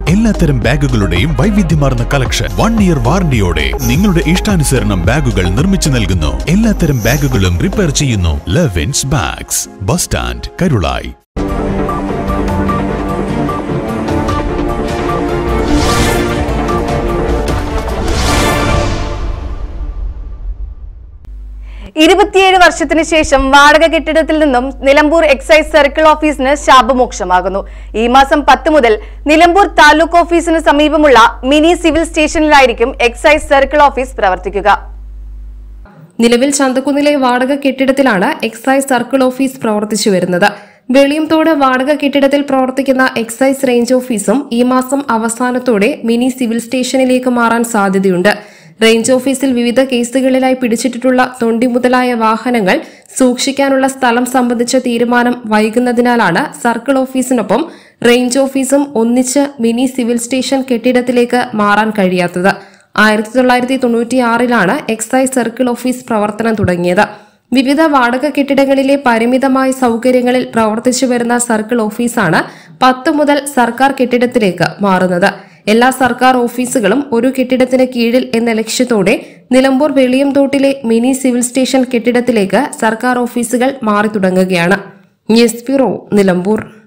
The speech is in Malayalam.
എല്ലാത്തരം ബാഗുകളുടെയും വൈവിധ്യമാർന്ന കളക്ഷൻ വൺ ഇയർ വാറണ്ടിയോടെ നിങ്ങളുടെ ഇഷ്ടാനുസരണം ബാഗുകൾ നിർമ്മിച്ചു നൽകുന്നു എല്ലാത്തരം ബാഗുകളും റിപ്പയർ ചെയ്യുന്നു Levins bags bus stand Karulai ഇരുപത്തിയേഴ് വർഷത്തിന് ശേഷം വാടക കെട്ടിടത്തിൽ നിന്നും നിലമ്പൂർ എക്സൈസ് സർക്കിൾ ഓഫീസിന് ശാപമോക്ഷമാകുന്നു ഈ മാസം പത്ത് മുതൽ നിലമ്പൂർ താലൂക്ക് ഓഫീസിന് സമീപമുള്ള മിനി സിവിൽ സ്റ്റേഷനിലായിരിക്കും എക്സൈസ് സർക്കിൾ ഓഫീസ് പ്രവർത്തിക്കുക നിലവിൽ ചന്തക്കുന്നിലെ വാടക കെട്ടിടത്തിലാണ് എക്സൈസ് സർക്കിൾ ഓഫീസ് പ്രവർത്തിച്ചു വരുന്നത് വെളിയംതോട് വാടക കെട്ടിടത്തിൽ പ്രവർത്തിക്കുന്ന എക്സൈസ് റേഞ്ച് ഓഫീസും ഈ മാസം അവസാനത്തോടെ മിനി സിവിൽ സ്റ്റേഷനിലേക്ക് മാറാൻ സാധ്യതയുണ്ട് റേഞ്ച് ഓഫീസിൽ വിവിധ കേസുകളിലായി പിടിച്ചിട്ടിട്ടുള്ള തൊണ്ടി മുതലായ വാഹനങ്ങൾ സൂക്ഷിക്കാനുള്ള സ്ഥലം സംബന്ധിച്ച തീരുമാനം വൈകുന്നതിനാലാണ് സർക്കിൾ ഓഫീസിനൊപ്പം റേഞ്ച് ഓഫീസും ഒന്നിച്ച് മിനി സിവിൽ സ്റ്റേഷൻ കെട്ടിടത്തിലേക്ക് മാറാൻ കഴിയാത്തത് ആയിരത്തി തൊള്ളായിരത്തി തൊണ്ണൂറ്റിയാറിലാണ് എക്സൈസ് സർക്കിൾ ഓഫീസ് പ്രവർത്തനം തുടങ്ങിയത് വിവിധ വാടക കെട്ടിടങ്ങളിലെ പരിമിതമായ സൗകര്യങ്ങളിൽ പ്രവർത്തിച്ചു വരുന്ന സർക്കിൾ ഓഫീസാണ് പത്ത് മുതൽ സർക്കാർ കെട്ടിടത്തിലേക്ക് മാറുന്നത് എല്ലാ സർക്കാർ ഓഫീസുകളും ഒരു കെട്ടിടത്തിന് കീഴിൽ എന്ന ലക്ഷ്യത്തോടെ നിലമ്പൂർ വെളിയംതോട്ടിലെ മിനി സിവിൽ സ്റ്റേഷൻ കെട്ടിടത്തിലേക്ക് സർക്കാർ ഓഫീസുകൾ മാറി തുടങ്ങുകയാണ് ന്യൂസ് ബ്യൂറോ നിലമ്പൂർ